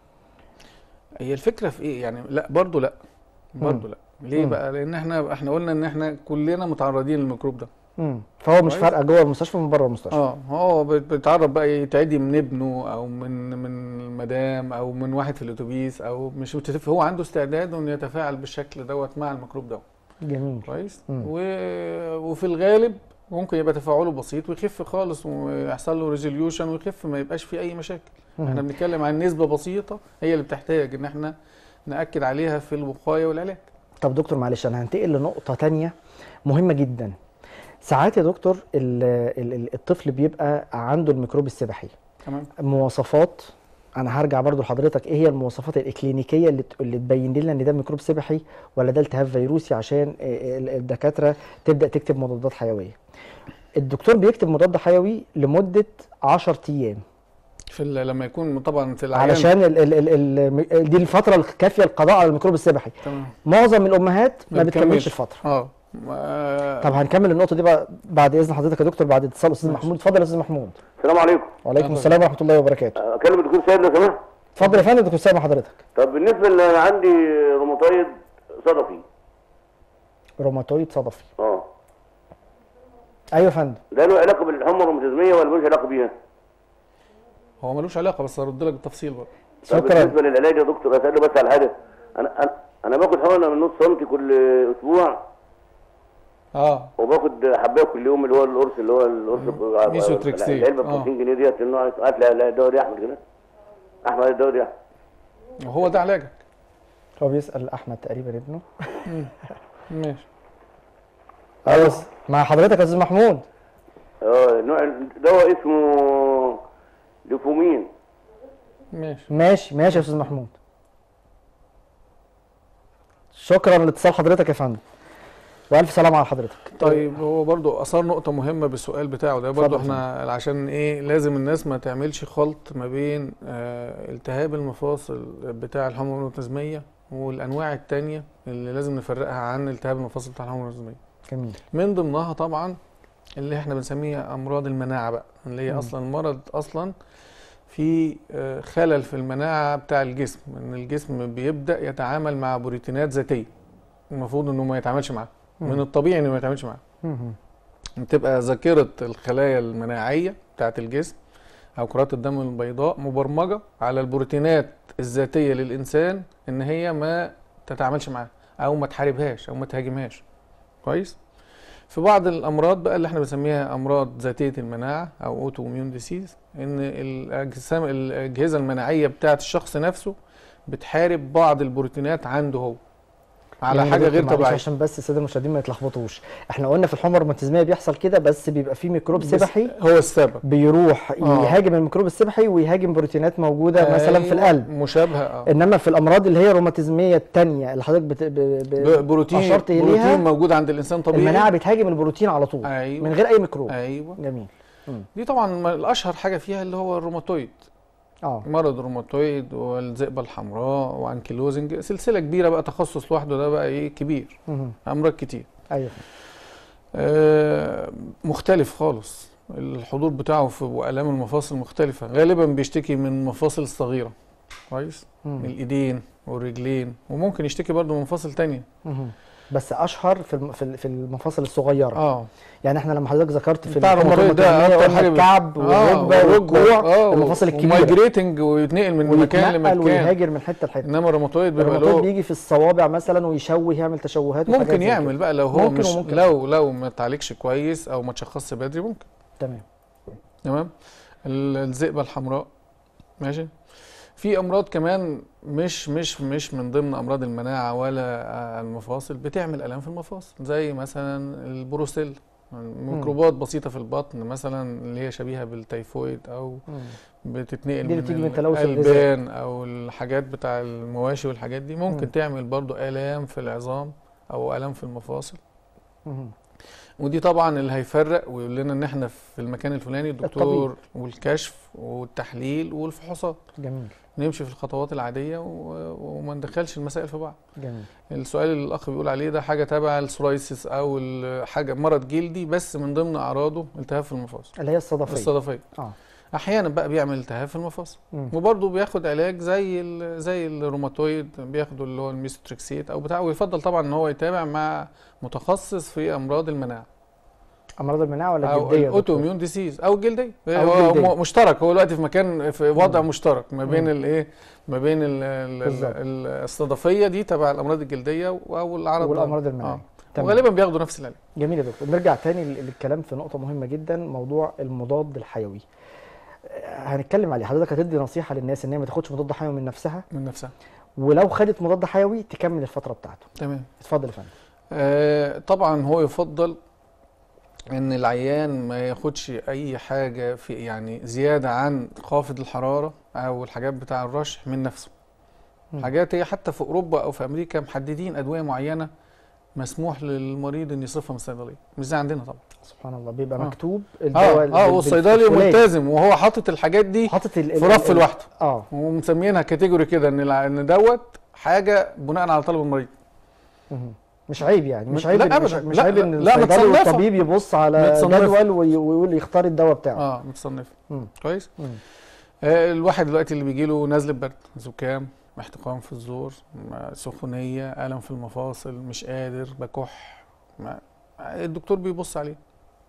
هي الفكره في ايه يعني لا برضو لا برضو لا ليه مم. بقى لان احنا احنا قلنا ان احنا كلنا متعرضين للميكروب ده مم. فهو مش كويس. فارقه جوه المستشفى من بره المستشفى اه هو بت- بيتعرض بقى يتعدي من ابنه او من من المدام او من واحد في الاتوبيس او مش متفق هو عنده استعداد انه يتفاعل بالشكل دوت مع الميكروب ده جميل كويس مم. و... وفي الغالب ممكن يبقى تفاعله بسيط ويخف خالص ويحصل له ريزوليوشن ويخف ما يبقاش فيه اي مشاكل مم. احنا بنتكلم عن نسبه بسيطه هي اللي بتحتاج ان احنا ناكد عليها في الوقايه والعلاج طب دكتور معلش انا هنتقل لنقطه تانية مهمه جدا ساعات يا دكتور ال ال ال الطفل بيبقى عنده الميكروب السبحي تمام مواصفات انا هرجع برضو لحضرتك ايه هي المواصفات الاكلينيكيه اللي, ت- اللي تبين لنا ان ده ميكروب سبحي ولا ده التهاب فيروسي عشان آه، ال- الدكاتره تبدا تكتب مضادات حيويه الدكتور بيكتب مضاد حيوي لمده 10 ايام في ال- لما يكون طبعا في العيان علشان ال ال ال ال دي الفتره الكافيه للقضاء على الميكروب السبحي تمام معظم الامهات ما ما بتكملش بتكملش. الفتره اه و- طب هنكمل النقطه دي بقى بعد اذن حضرتك يا دكتور بعد اتصال استاذ ماشي. محمود اتفضل يا استاذ محمود السلام عليكم وعليكم اتفضل. السلام ورحمه الله وبركاته اكلم الدكتور سيد لو سمحت اتفضل يا فندم دكتور سامح حضرتك طب بالنسبه اللي انا عندي روماتويد صدفي روماتويد صدفي اه ايوه يا فندم ده له علاقه بالحمى الروماتيزميه ولا ملوش علاقه بيها؟ هو ملوش علاقه بس هرد لك بالتفصيل برضه طب شكرا بالنسبه للعلاج يا دكتور اساله بس على حاجه انا انا انا باخد حقنه من نص سنتي كل اسبوع اه وباخد حبايه كل يوم اللي هو القرص اللي هو القرص بتاع- ميثوتريكسين. العلبه ب آه. 50 جنيه ديت النوع هات لي الدوري احمد كده احمد الدوري احمد وهو ده علاجك هو بيسال احمد تقريبا ابنه ماشي ايوه مع حضرتك يا استاذ محمود اه النوع الدواء اسمه ليفومين ماشي ماشي ماشي يا استاذ محمود شكرا لاتصال حضرتك يا فندم والف سلامه على حضرتك طيب هو برضو اثار نقطه مهمه بالسؤال بتاعه ده برضو اتفضل. احنا عشان ايه لازم الناس ما تعملش خلط ما بين آه التهاب المفاصل بتاع الحمى الروماتيزميه والانواع التانية اللي لازم نفرقها عن التهاب المفاصل بتاع الحمى الروماتيزميه جميل من ضمنها طبعا اللي احنا بنسميها امراض المناعه بقى اللي هي مم. اصلا المرض اصلا في آه، خلل في المناعه بتاع الجسم ان الجسم بيبدا يتعامل مع بروتينات ذاتيه المفروض انه ما يتعاملش معاها من مم. الطبيعي انه ما يتعاملش معاها مهم. بتبقى ذاكره الخلايا المناعيه بتاعه الجسم او كرات الدم البيضاء مبرمجه على البروتينات الذاتيه للانسان ان هي ما تتعاملش معاها او ما تحاربهاش او ما تهاجمهاش كويس في بعض الامراض بقى اللي احنا بنسميها امراض ذاتيه المناعه او اوتو اميون ديسيز ان الاجسام الاجهزه المناعيه بتاعه الشخص نفسه بتحارب بعض البروتينات عنده هو على يعني حاجه دكتور غير معلش طبيعيه عشان بس الساده المشاهدين ما يتلخبطوش احنا قلنا في الحمى الروماتيزميه بيحصل كده بس بيبقى فيه ميكروب بس سبحي هو السبب بيروح آه. يهاجم الميكروب السبحي ويهاجم بروتينات موجوده مثلا في أيوة، القلب مشابهه اه انما في الامراض اللي هي الروماتيزميه الثانيه اللي حضرتك بت... ب... ب... بروتين أشرت إليها، بروتين موجود عند الانسان طبيعي المناعه بتهاجم البروتين على طول ايوه من غير اي ميكروب ايوه جميل دي طبعا ما- الاشهر حاجه فيها اللي هو الروماتويد اه مرض الروماتويد والذئبه الحمراء وانكيلوزنج سلسله كبيره بقى تخصص لوحده ده بقى ايه كبير مهم. امراض كتير ايوه آه مختلف خالص الحضور بتاعه في والام المفاصل مختلفه غالبا بيشتكي من المفاصل الصغيره كويس مم. الايدين والرجلين وممكن يشتكي برضه من مفاصل تانية مهم. بس اشهر في الم- في ال- في المفاصل الصغيره اه يعني احنا لما حضرتك ذكرت في بتاع الحمى الروماتويد ده الروماتيزمية أكتر قلنا حاجة بت- الكعب والركبه والكوع اه المفاصل الكبيره ومايجريتنج ويتنقل من مكان ويتنقل لمكان ويهاجر من حته لحته انما الروماتويد بيبقى الروماتويد له بيجي في الصوابع مثلا ويشوه يعمل تشوهات وحاجات ممكن زي يعمل كده. بقى لو هو ممكن مش وممكن. لو لو ما تعالجش كويس او ما تشخصش بدري ممكن تمام تمام ال- الذئبه الحمراء ماشي في امراض كمان مش مش مش من ضمن امراض المناعه ولا آه، المفاصل بتعمل الام في المفاصل زي مثلا البروسيل ميكروبات بسيطه في البطن مثلا اللي هي شبيهه بالتيفويد او مم. بتتنقل دي اللي من بتيجي من تلوث الغذاء. الالبان او الحاجات بتاع المواشي والحاجات دي ممكن مم. تعمل برضو الام في العظام او الام في المفاصل مهم. ودي طبعا اللي هيفرق ويقول لنا ان احنا في المكان الفلاني الدكتور والكشف والتحليل والفحوصات جميل نمشي في الخطوات العاديه و... وما ندخلش المسائل في بعض جميل السؤال اللي الاخ بيقول عليه ده حاجه تبع السورايسيس او ال- حاجه مرض جلدي بس من ضمن اعراضه التهاب في المفاصل اللي هي الصدفيه الصدفيه اه احيانا بقى بيعمل التهاب في المفاصل مم. وبرضه بياخد علاج زي ال- زي الروماتويد بياخده اللي هو الميستريكسيت او بتاع ويفضل طبعا ان هو يتابع مع متخصص في امراض المناعه امراض المناعه ولا او الجلديه يا الاوتو دكتور؟ اميون ديسيز او الجلديه أو هو الجلدية. م- مشترك هو دلوقتي في مكان في وضع مم. مشترك ما بين مم. الايه ما بين ال- ال- بالظبط. ال- الصدفيه دي تبع الامراض الجلديه او الاعراض والامراض المناعيه آه. تمام. وغالبا بياخدوا نفس العلاج جميل يا دكتور نرجع تاني لل- للكلام في نقطة مهمة جدا موضوع المضاد الحيوي آه، هنتكلم عليه حضرتك هتدي نصيحة للناس ان هي ما تاخدش مضاد حيوي من نفسها من نفسها ولو خدت مضاد حيوي تكمل الفترة بتاعته تمام اتفضل يا فندم آه طبعا هو يفضل ان العيان ما ياخدش اي حاجه في يعني زياده عن خافض الحراره او الحاجات بتاع الرشح من نفسه مم. حاجات هي حتى في اوروبا او في امريكا محددين ادويه معينه مسموح للمريض ان يصرفها من الصيدليه مش زي عندنا طبعا سبحان الله بيبقى آه. مكتوب اه الدواء اه بال- والصيدلي بالفلاني. ملتزم وهو حاطط الحاجات دي حاطط ال- في ال- رف ال- لوحده اه ومسمينها كاتيجوري كده ان الع- ان دوت حاجه بناء على طلب المريض مهم. مش عيب يعني مش لا عيب إن- مش, أبداً. مش لا، عيب ان لا، الصيدلي متصنفة. والطبيب يبص على متصنفة. جدول وي- ويقول يختار الدواء بتاعه اه متصنفه مم. كويس مم. آه، الواحد دلوقتي اللي بيجي له نزله برد زكام احتقان في الزور ما- سخونيه الم في المفاصل مش قادر بكح ما الدكتور بيبص عليه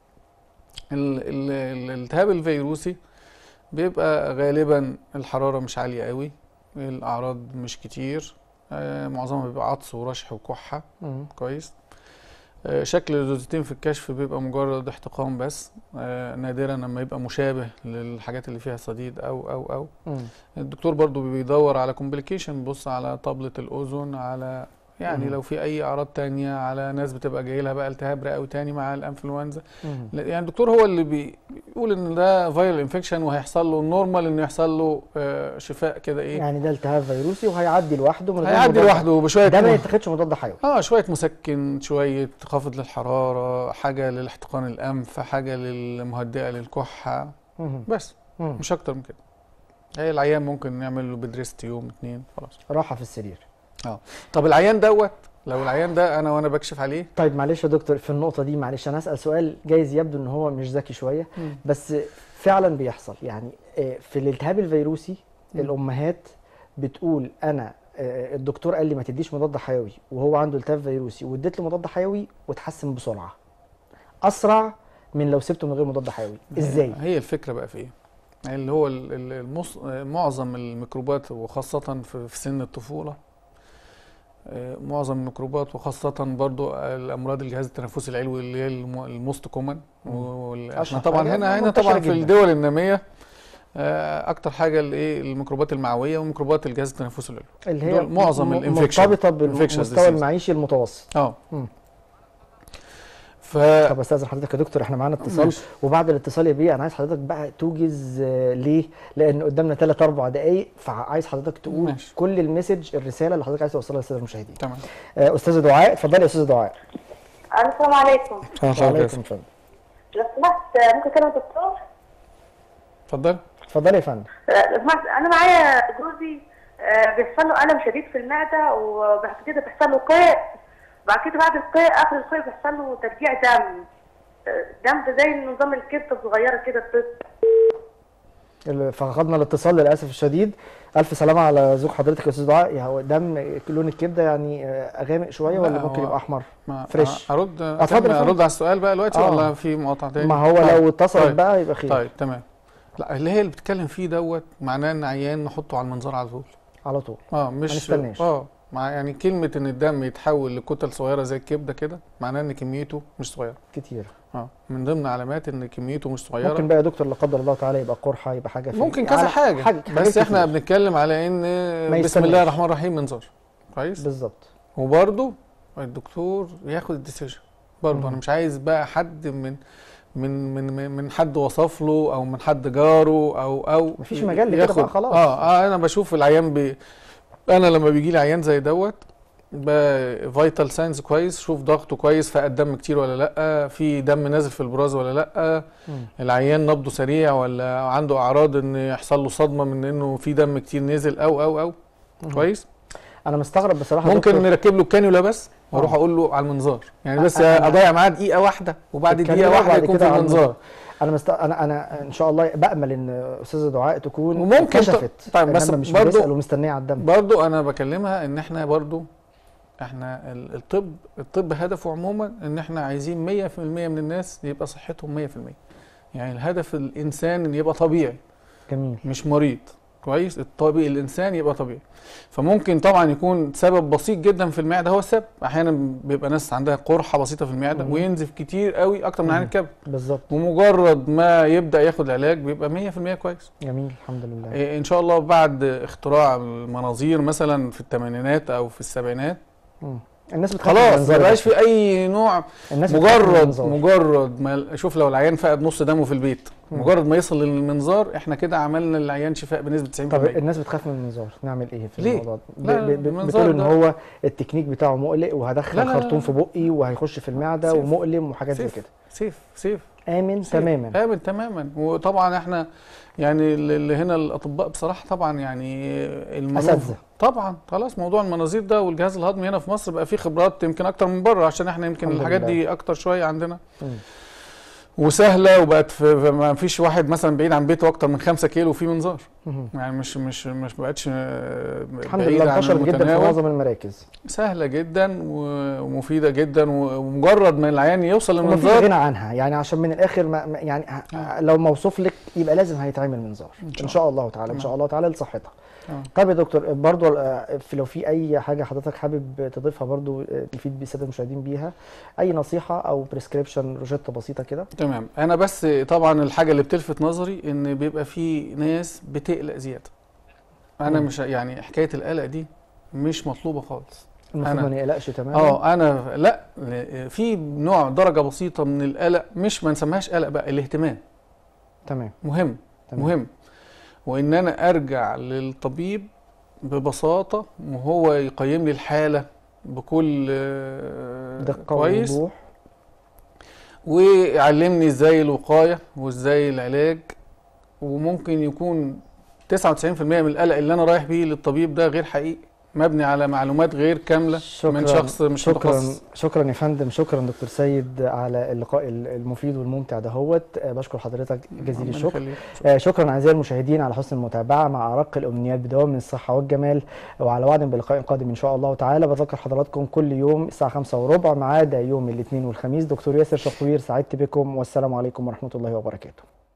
ال- ال- ال- الالتهاب الفيروسي بيبقى غالبا الحراره مش عاليه قوي الاعراض مش كتير آه، معظمها بيبقى عطس ورشح وكحه مم. كويس آه، شكل الروزيتين في الكشف بيبقى مجرد احتقان بس آه، نادرا لما يبقى مشابه للحاجات اللي فيها صديد او او او مم. الدكتور برضو بيدور على كومبليكيشن بيبص على طبلة الأذن على يعني مم. لو في أي أعراض تانية على ناس بتبقى جاي لها بقى التهاب رئوي تاني مع الأنفلونزا مم. لا، يعني الدكتور هو اللي بي- بيقول إن ده فيرال انفكشن وهيحصل له النورمال إنه يحصل له آه، شفاء كده إيه يعني ده التهاب فيروسي وهيعدي لوحده من غير هيعدي مضاد لوحده بشوية ده ما م- يتاخدش مضاد حيوي اه شوية مسكن شوية خافض للحرارة حاجة للاحتقان الأنف حاجة للمهدئة للكحة مم. بس مم. مش أكتر من كده هي العيان ممكن نعمل له بدريست يوم اتنين خلاص راحه في السرير طب العيان دوت لو العيان ده انا وانا بكشف عليه طيب معلش يا دكتور في النقطه دي معلش انا هسال سؤال جايز يبدو ان هو مش ذكي شويه بس فعلا بيحصل يعني آه، في الالتهاب الفيروسي مم. الامهات بتقول انا آه، الدكتور قال لي ما تديش مضاد حيوي وهو عنده التهاب فيروسي واديت له مضاد حيوي وتحسن بسرعه اسرع من لو سبته من غير مضاد حيوي ازاي هي الفكره بقى في ايه اللي هو ال- ال- المص... معظم الميكروبات وخاصه في في سن الطفوله آه، معظم الميكروبات وخاصة برضو الأمراض الجهاز التنفسي العلوي اللي هي الم- الموست كومن احنا أشهر طبعا حاجة هنا هنا منتشرة طبعا في جداً. الدول النامية آه، أكتر حاجة الايه الميكروبات المعوية وميكروبات الجهاز التنفسي العلوي اللي هي دول معظم م- الانفكشن مرتبطه infectious بالمستوى disease. المعيشي المتوسط اه مم. ف طب استاذن حضرتك يا دكتور احنا معانا اتصال ماشي. وبعد الاتصال يا بيه انا عايز حضرتك بقى توجز آه، ليه؟ لان قدامنا 3 4 دقائق فعايز حضرتك تقول ماشي. كل المسج الرساله اللي حضرتك عايز توصلها للساده المشاهدين. تمام آه، استاذه دعاء اتفضلي يا استاذه دعاء. السلام عليكم وعليكم السلام. لو سمحت ممكن اكلم الدكتور اتفضل اتفضلي يا فندم. لو سمحت انا معايا جوزي آه، بيحصل له الم شديد في المعده وبعد كده بيحصل له قيء بعد كده بعد القيء اخر القيء بيحصل له ترجيع دم آه، دم ده زي نظام الكبده الصغيره كده بتطلع ال- فقدنا الاتصال للاسف الشديد الف سلامه على زوج حضرتك يا استاذ دعاء يا هو دم لون الكبده يعني آه، غامق شويه لا، ولا ممكن هو- يبقى احمر ما فريش. ارد اتفضل أكمل يا فندم. ارد على السؤال بقى دلوقتي آه. ولا في مقاطعه تاني ما هو طيب. لو اتصلت طيب. بقى يبقى خير طيب تمام لا اللي هي اللي بتتكلم فيه دوت معناه ان عيان نحطه على المنظار على طول على طول اه مش نستناش. اه مع يعني كلمه ان الدم يتحول لكتل صغيره زي الكبده كده معناه ان كميته مش صغيره كتير اه من ضمن علامات ان كميته مش صغيره ممكن بقى يا دكتور لا قدر الله تعالى يبقى قرحه يبقى حاجه في ممكن كذا على- حاجه, حاجة بس احنا كتير. بنتكلم على ان بسم يستناش. الله الرحمن الرحيم منظار كويس بالظبط وبرده الدكتور ياخد الديسيجن برضه مم. انا مش عايز بقى حد من من من من- من حد وصف له او من حد جاره او او مفيش مجال لكده بقى خلاص. اه, آه انا بشوف العيان بي انا لما بيجي لي عيان زي دوت فايتال ساينز كويس شوف ضغطه كويس فقد دم كتير ولا لا في دم نازل في البراز ولا لا مم. العيان نبضه سريع ولا عنده اعراض ان يحصل له صدمه من انه في دم كتير نزل او او او مم. كويس انا مستغرب بصراحه ممكن دكتور. نركب له الكانيولا بس واروح آه. اقول له على المنظار يعني بس أنا- أنا- اضيع معاه دقيقه واحده وبعد دقيقه الكانيولا واحده وبعد يكون كده في على المنظار انا مست... انا انا ان شاء الله بامل ان استاذه دعاء تكون وممكن ت- كشفت طيب بس إنما مش برضو- بتسال ومستنيه على الدم برضو انا بكلمها ان احنا برضو احنا ال- الطب الطب هدفه عموما ان احنا عايزين 100% من الناس يبقى صحتهم 100% يعني الهدف الانسان ان يبقى طبيعي جميل مش مريض كويس الطبيعي الانسان يبقى طبيعي فممكن طبعا يكون سبب بسيط جدا في المعده هو السبب احيانا بيبقى ناس عندها قرحه بسيطه في المعده مم. وينزف كتير قوي اكتر من مم. عين الكبد بالظبط ومجرد ما يبدا ياخد علاج بيبقى 100% كويس جميل الحمد لله إيه ان شاء الله بعد اختراع المناظير مثلا في الثمانينات او في السبعينات مم. الناس بتخاف من خلاص المنظار ما بقاش ده. في اي نوع الناس بتخاف من مجرد المنظار. مجرد ما شوف لو العيان فقد نص دمه في البيت مم. مجرد ما يصل للمنظار احنا كده عملنا للعيان شفاء بنسبه 90% طب الناس بتخاف من المنظار نعمل ايه في ليه؟ الموضوع ده ب- لا، ب- ب- المنظار بتقول ان ده- هو التكنيك بتاعه مقلق لا، وهدخل لا، لا، خرطوم لا. في بقي وهيخش في المعده سيف. ومؤلم وحاجات زي سيف. كده سيف سيف امن سيف. تماما آمن تماما وطبعا احنا يعني اللي هنا الاطباء بصراحه طبعا يعني المنوف أساتذة. طبعا خلاص موضوع المناظير ده والجهاز الهضمي هنا في مصر بقى فيه خبرات يمكن اكتر من بره عشان احنا يمكن الحمد الحاجات لله. دي اكتر شويه عندنا مم. وسهله وبقت في في- ما فيش واحد مثلا بعيد عن بيته اكتر من 5 كيلو فيه منظار مم. يعني مش مش مش بقتش آه، الحمد بعيدة لله عن انتشر جدا في المتناول. معظم المراكز سهله جدا و- ومفيده جدا ومجرد ما العيان يوصل ومفيش للمنظار غنى عنها يعني عشان من الاخر ما ما- يعني ه- آه. لو موصوف لك يبقى لازم هيتعمل منظار إن شاء ان شاء الله تعالى ان تمام. شاء الله تعالى لصحتها آه. طيب يا دكتور برضو آه، في لو في اي حاجه حضرتك حابب تضيفها برضو آه، نفيد بالساده المشاهدين بيها اي نصيحه او بريسكريبشن روجيتا بسيطه كده تمام انا بس طبعا الحاجه اللي بتلفت نظري ان بيبقى في ناس بتقلق زياده انا مم. مش يعني حكايه القلق دي مش مطلوبه خالص المفروض أنا- ما نقلقش تماما اه انا لا في نوع درجه بسيطه من القلق مش ما نسميهاش قلق بقى الاهتمام تمام مهم تمام مهم وان انا ارجع للطبيب ببساطه وهو يقيم لي الحاله بكل آه، دقه كويس ووضوح ويعلمني ازاي الوقايه وازاي العلاج وممكن يكون 99% من القلق اللي انا رايح بيه للطبيب ده غير حقيقي مبني على معلومات غير كامله من شخص مش شكرا متخصص شكرا يا فندم شكرا دكتور سيد على اللقاء المفيد والممتع دهوت آه، بشكر حضرتك جزيل ربنا الشكر يخليك. آه، شكرا اعزائي المشاهدين على حسن المتابعه مع ارق الامنيات بدوام من الصحه والجمال وعلى وعد بلقاء قادم ان شاء الله تعالى بذكر حضراتكم كل يوم الساعه 5 وربع ما عدا يوم الاثنين والخميس دكتور ياسر شطوير سعدت بكم والسلام عليكم ورحمه الله وبركاته